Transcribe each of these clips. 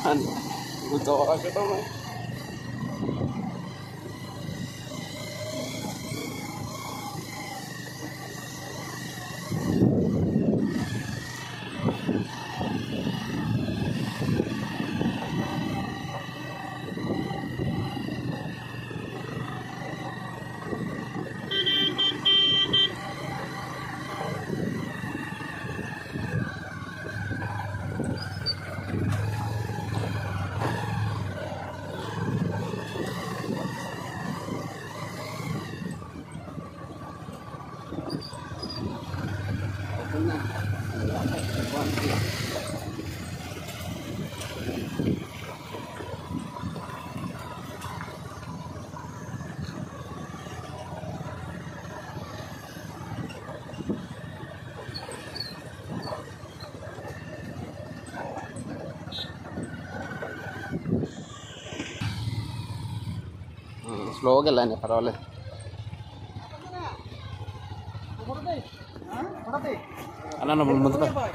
కూర్చోవాలంటే స్లోగా వెళ్ళండి పర్వాలేదు అన్న ముందు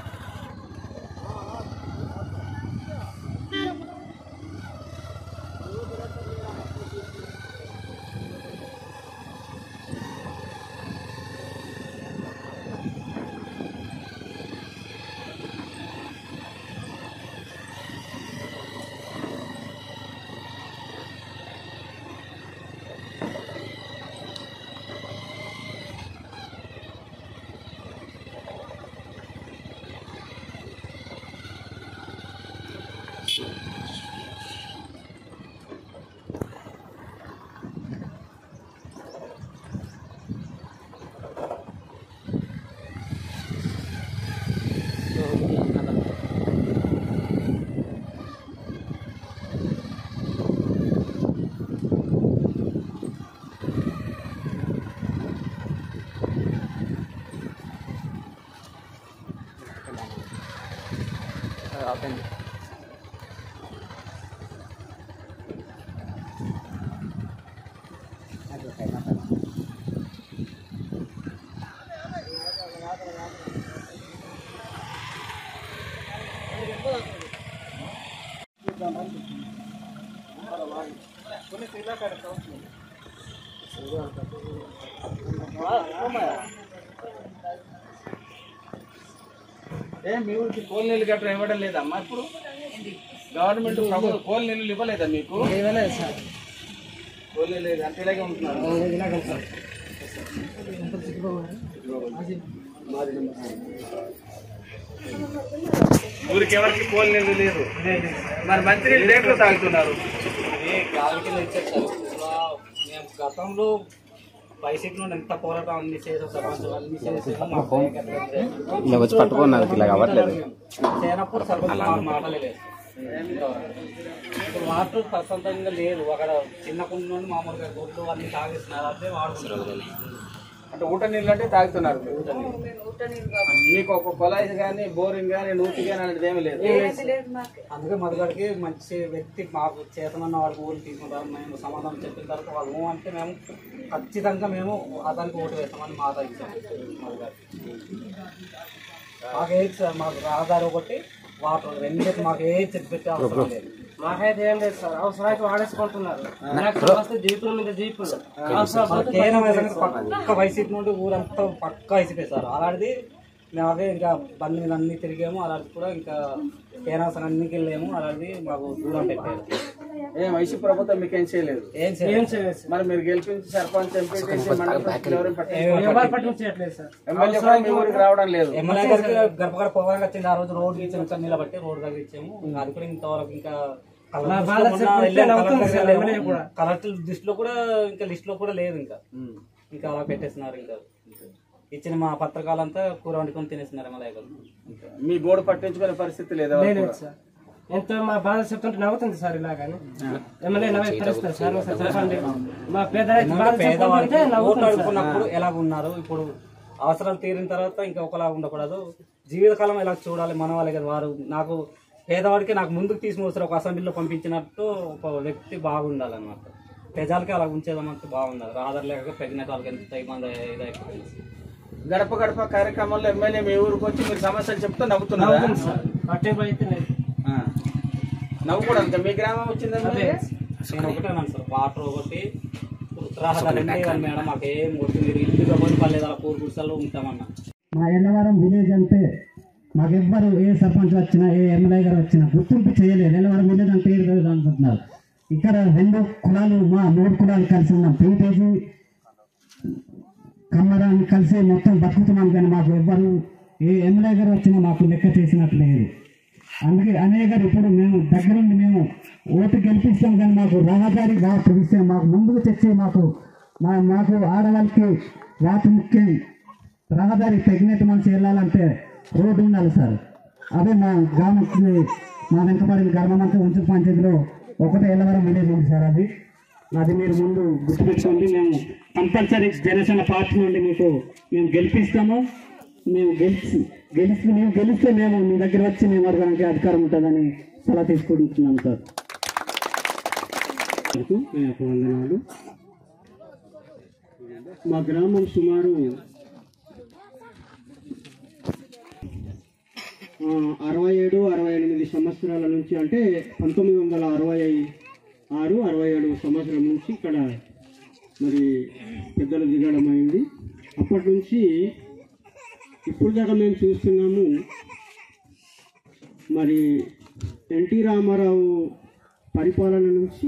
ఆపండి ఏ మీ ఊరికి కోల్ నీళ్ళు గట్రా ఇవ్వడం లేదమ్మా ఇప్పుడు గవర్నమెంట్ ప్రభుత్వం కోల్ నీళ్ళు ఇవ్వలేదా మీకు ఇవ్వలేదు సార్ కోల్ నీళ్ళు లేదు అంటే ఇలాగే ఉంటున్నారు ఇలాగ సార్ ఊరికి ఎవరికి కోల్ నీళ్ళు లేదు మరి మంచి నీళ్ళు రేట్లు తాగుతున్నారు ఇది గాలి కింద ఇచ్చారు సార్ ఇప్పుడు మేము గతంలో వైసీపీ నుండి ఎంత పోరాటం అన్ని చేసాం సర్పంచ్ అన్ని చేసాము మా అబ్బాయికి అట్లా చేసాము. ఇలా వచ్చి పట్టుకున్నారు ఇలా అవ్వట్లేదు చేయనప్పుడు సర్పంచ్ మాకు మాటలేదు ఇప్పుడు వాటర్ ప్రశాంతంగా లేదు అక్కడ చిన్న కుండ నుండి మామూలుగా గుడ్లు అన్ని తాగేస్తున్నారు అదే వాడుతున్నారు అంటే ఊట నీళ్ళు అంటే తాగుతున్నారు మీరు. మీకు ఒక కొలాయి కానీ బోరింగ్ కానీ నూతి కానీ అనేది ఏమీ లేదు అందుకే మధుగారికి మంచి వ్యక్తి మాకు చేతనన్న వాళ్ళకి ఊరు తీసుకుంటారు మేము సమాధానం చెప్పిన తర్వాత వాళ్ళు ఊ అంటే మేము ఖచ్చితంగా మేము అతనికి ఓటు వేస్తామని మాట ఇచ్చాం మధుగారికి మాకు ఏది సార్ మాకు రహదారి ఒకటి వాటర్ రెండింటి మాకు ఏది చెప్పి పెట్టే అవసరం లేదు మాకైతే ఏం లేదు సార్ అవసరానికి వాడేసుకుంటున్నారు వస్తే జీపుల మీద జీపులు మన కేంద్రం వేసానికి పక్క వైసీపీ నుండి ఊరంతా పక్క వైసీపీ సార్ అలాంటిది మేము అదే ఇంకా బండి మీద అన్ని తిరిగాము అలాంటిది కూడా ఇంకా కేనాసన అన్నికి వెళ్ళాము అలాంటిది మాకు దూరం పెట్టారు ఏ వైసీపీ ప్రభుత్వం మీకు ఏం చేయలేదు ఏం ఏం చేయాలి చేయలేదు సార్ మరి మీరు గెలిపించి సర్పంచ్ ఎంపీటీసీ మండల ప్రెసిడెంట్ ఎవరైనా పట్టించుకోరా? ఎవరు పట్టించట్లేదు సార్ ఎమ్మెల్యే కూడా మీ ఊరికి రావడం లేదు ఎమ్మెల్యే గారికి గడపగడ పోవడానికి వచ్చింది ఆ రోజు రోడ్డు ఇచ్చాము సార్ నిలబట్టి రోడ్డు దగ్గర ఇచ్చాము ఇంకా అది కూడా ఇంతవరకు ఇంకా మా బాధ చెప్పి నవ్వుతుంది సార్ ఎమ్మెల్యే కూడా. కలెక్టర్ లిస్ట్ లో కూడా ఇంకా లిస్ట్ లో కూడా లేదు ఇంకా ఇంకా అలా పెట్టేస్తున్నారు ఇంకా ఇచ్చిన మా పత్రకాలంతా కూర వండుకొని తినేస్తున్నారు ఎమ్మెల్యే గారు మీ గోడు పట్టించుకునే పరిస్థితి లేదా లేదు సార్ ఎంతో మా బాధ చెప్తుంటే నవ్వుతుంది సార్ ఇలాగని ఎమ్మెల్యే నవ్వే పరిస్థితి సార్ ఒకసారి చెప్పండి మా పేద రైతు బాధ చెప్తుంటే పేదవాళ్ళకి ఓట్లు నవ్వుతుంది సార్. అడుక్కున్నప్పుడు ఎలా ఉన్నారు ఇప్పుడు అవసరాలు తీరిన తర్వాత ఇంకా ఒకలా ఉండకూడదు జీవితకాలం ఎలా చూడాలి మన వాళ్ళే కదా వారు నాకు పేదవాడికి నాకు ముందుకు తీసుకొస్తారు ఒక అసెంబ్లీలో పంపించినట్టు ఒక వ్యక్తి బాగుండాలన్నమాట ప్రజలకి అలా ఉంచేదామంటే బాగుండాలి రాదర్ లేక ప్రెగ్నెంట్ వాళ్ళకి ఎంత ఇబ్బంది ఇదైపోయింది గడప గడప కార్యక్రమంలో ఎమ్మెల్యే మీ ఊరికి వచ్చి మీరు సమస్యలు చెప్తే నవ్వుతున్నారు నవ్వుతుంది సార్ పట్టింపు అయితే లేదు నవ్వు కూడా అంతే మీ గ్రామం వచ్చిందా అదే. నేను ఒకటే అన్నాను సార్ వాటర్ ఒకటి రహదారి ఉండేవాళ్ళు మేడం మాకు ఏం వద్దు మీరు ఇల్లుగా పోయి పర్లేదు అలా పూర్ గుడిసెల్లో ఉంటామన్నా మా ఎల్లవరం విలేజ్ అంటే మాకెవ్వరు ఏ సర్పంచ్ వచ్చినా ఏ ఎమ్మెల్యే గారు వచ్చినా గుర్తింపు చేయలేదు ఎల్లవరం విలేజ్ అంటే ఏడు రోజులు అనుకుంటున్నారు ఇక్కడ రెండు కులాలు మా మూడు కులాలు కలిసి ఉన్నాం పీపేసి కమ్మరాన్ని కలిసి మొత్తం బతుకుతున్నాం కానీ మాకు ఎవ్వరు ఏ ఎమ్మెల్యే గారు వచ్చినా మాకు లెక్క చేసినట్టు లేదు అందుకే అనేక ఇప్పుడు మేము దగ్గరుండి మేము ఓటు గెలిపిస్తాం కానీ మాకు రహదారి బాగా తెలిస్తే మాకు ముందుకు తెచ్చి మాకు మా మాకు ఆడవాళ్ళకి వాటి ముఖ్యం రహదారి తగినట్టు మనిషి వెళ్ళాలంటే రోడ్డు ఉండాలి సార్ అదే మా గ్రామకి మా వెంకబడిన గ్రామం అంతా ఉంచు పంచాయతీలో ఒకటే ఎల్లవరం విలేజ్ ఉంది సార్ అది అది మీరు ముందు గుర్తుపెట్టుకోండి మేము కంపల్సరీ జనసేన పార్టీ నుండి మీకు మేము గెలిపిస్తాము మేము గెలిచి గెలిచి మేము గెలిస్తే మేము మీ దగ్గర వచ్చి మేము అడగడానికి అధికారం ఉంటుందని సలహా తీసుకుంటున్నాం సార్ మీ యొక్క వందనాలు మా గ్రామం సుమారు ఆ, అరవై ఏడు అరవై ఎనిమిది సంవత్సరాల నుంచి అంటే పంతొమ్మిది వందల అరవై ఆరు అరవై ఏడు సంవత్సరం నుంచి ఇక్కడ మరి పెద్దలు దిగడం అయింది అప్పటి నుంచి ఇప్పుడు దాకా మేము చూస్తున్నాము మరి ఎన్టీ రామారావు పరిపాలన నుంచి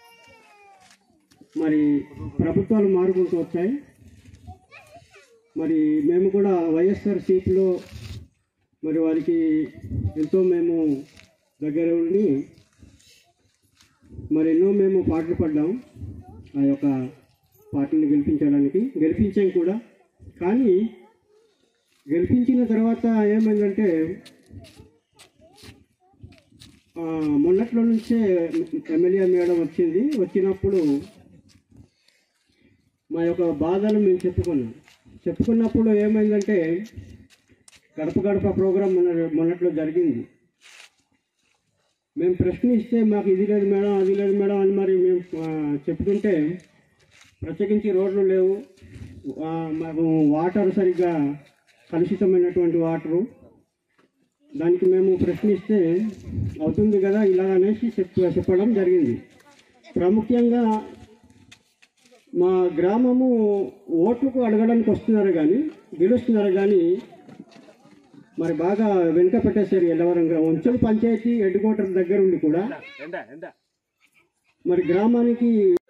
మరి ప్రభుత్వాలు మారుకుంటూ వచ్చాయి మరి మేము కూడా వైఎస్ఆర్ సీట్లో మరి వారికి ఎంతో మేము దగ్గర ఉండి మరి ఎన్నో మేము పాటలు పడ్డాం ఆ యొక్క పాటలు గెలిపించడానికి గెలిపించాం కూడా కానీ గెలిపించిన తర్వాత ఏమైందంటే ఆ, మొన్నట్లో నుంచే ఎమ్మెల్యే మేడం వచ్చింది వచ్చినప్పుడు మా యొక్క బాధలు మేము చెప్పుకున్నాం చెప్పుకున్నప్పుడు ఏమైందంటే గడప గడప ప్రోగ్రాం మొన్న మొన్నట్లో జరిగింది మేము ప్రశ్నిస్తే మాకు ఇది లేదు మేడం అది లేదు మేడం అని మరి మేము ఆ, చెప్పుకుంటే ప్రత్యేకించి రోడ్లు లేవు ఆ, మాకు వాటర్ సరిగ్గా కలుషితమైనటువంటి వాటరు దానికి మేము ప్రశ్నిస్తే అవుతుంది కదా ఇలా అనేసి చెప్ చెప్పడం జరిగింది ప్రాముఖ్యంగా మా గ్రామము ఓట్లకు అడగడానికి వస్తున్నారు కానీ గెలుస్తున్నారు కానీ మరి బాగా వెనుక పెట్టేశారు ఎల్లవరంగా వంచల పంచాయతీ హెడ్ క్వార్టర్ దగ్గర ఉండి కూడా మరి గ్రామానికి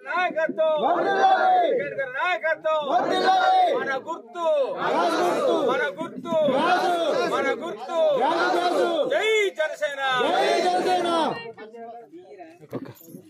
మన గుర్తు మన గుర్తు మన గుర్తు జై జనసేన